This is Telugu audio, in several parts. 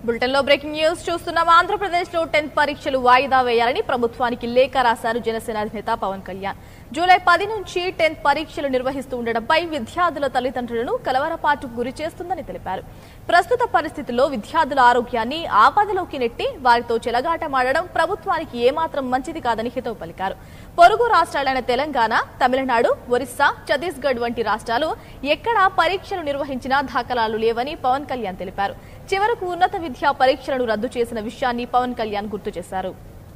బులెటిన్ లో బ్రేకింగ్ న్యూస్ చూస్తున్నాం ఆంధ్రప్రదేశ్ లో టెన్త్ పరీక్షలు వాయిదా వేయాలని ప్రభుత్వానికి లేఖ రాశారు జనసేన అధినేత పవన్ కళ్యాణ్ జూలై పది నుంచి టెన్త్ పరీక్షలు నిర్వహిస్తూ ఉండడంపై విద్యార్థుల తల్లిదండ్రులను కలవరపాటుకు గురి చేస్తుందని తెలిపారు ప్రస్తుత పరిస్థితుల్లో విద్యార్థుల ఆరోగ్యాన్ని ఆపదలోకి నెట్టి వారితో చెలగాటమాడడం ప్రభుత్వానికి ఏమాత్రం మంచిది కాదని హితవు పలికారు పొరుగు రాష్ట్రాలైన తెలంగాణ తమిళనాడు ఒరిస్సా ఛత్తీస్గఢ్ వంటి రాష్ట్రాలు ఎక్కడా పరీక్షలు నిర్వహించినా దాఖలాలు లేవని పవన్ కళ్యాణ్ తెలిపారు చివరకు ఉన్నత విద్యా పరీక్షలను రద్దు చేసిన విషయాన్ని పవన్ కళ్యాణ్ గుర్తు చేశారు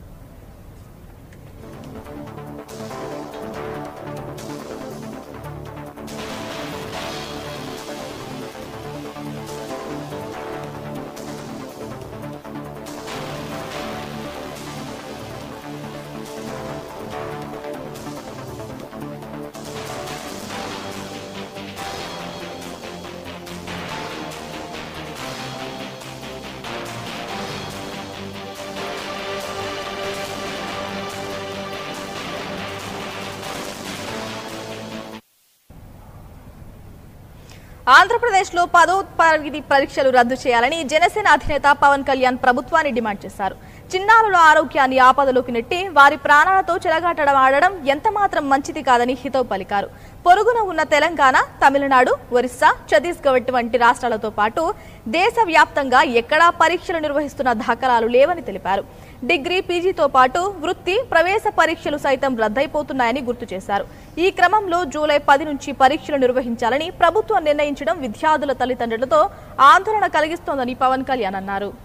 ఆంధ్రప్రదేశ్ లో పదో తరగతి పరీక్షలు రద్దు చేయాలని జనసేన అధినేత పవన్ కళ్యాణ్ ప్రభుత్వాన్ని డిమాండ్ చేశారు చిన్నారుల ఆరోగ్యాన్ని ఆపదలోకి నెట్టి వారి ప్రాణాలతో చెలగాటడం ఆడడం ఎంతమాత్రం మంచిది కాదని హితవు పలికారు పొరుగున ఉన్న తెలంగాణ తమిళనాడు ఒరిస్సా ఛత్తీస్గఢ్ వంటి రాష్ట్రాలతో పాటు దేశవ్యాప్తంగా ఎక్కడా పరీక్షలు నిర్వహిస్తున్న దాఖలాలు లేవని తెలిపారు డిగ్రీ పీజీతో పాటు వృత్తి ప్రవేశ పరీక్షలు సైతం రద్దయిపోతున్నాయని గుర్తు చేశారు ఈ క్రమంలో జూలై పది నుంచి పరీక్షలు నిర్వహించాలని ప్రభుత్వం నిర్ణయించడం విద్యార్థుల తల్లిదండ్రులతో ఆందోళన కలిగిస్తోందని పవన్ కళ్యాణ్ అన్నారు